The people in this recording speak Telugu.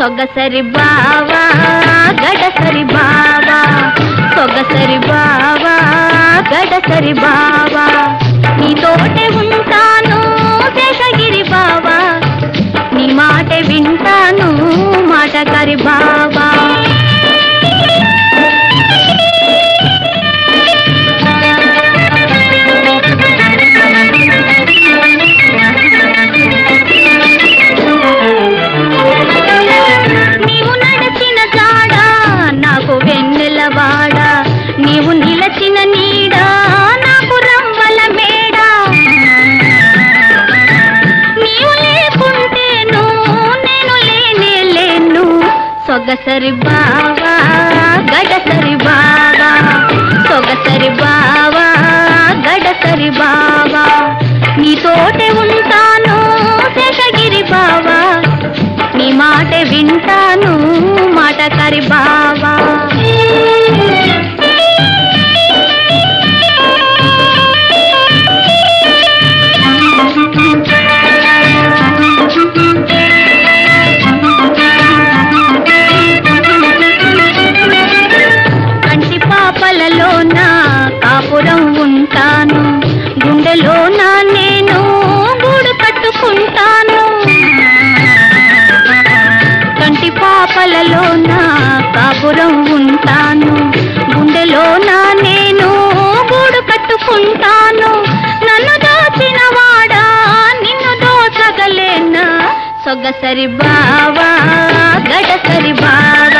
సొగసరి బావా గడసరి బావా సొగసరి బావా గడసరి బావా నీతోటే ఉంటాను శేషగిరి బావా నీ మాట వింటాను మాటగారి బావా నీవు నడిచిన జాడ నాకు వెన్నెలవాడ నీవు నిలచిన నీడ నాకు రంవల మేడ నీవు లేకుంటేను నేను లేనే లేను సొగసరి బావా గడసరి బావా సొగసరి బావా గడసరి బావా నీతోటే ఉంటాను శేషగిరి బావా నీ మాట వింటాను మాటకారి బావా కంటి పాపలలోన కాపురం ఉంటాను గుండెలోన నేను గూడు కట్టుకుంటాను కంటి పాపలలోన కాపురం ఉంటాను గుండెలోన నేను గూడు కట్టుకుంటాను నన్ను దోచిన వాడా నిన్ను దోచగలేనా సొగసరి బావా గడసరి బావా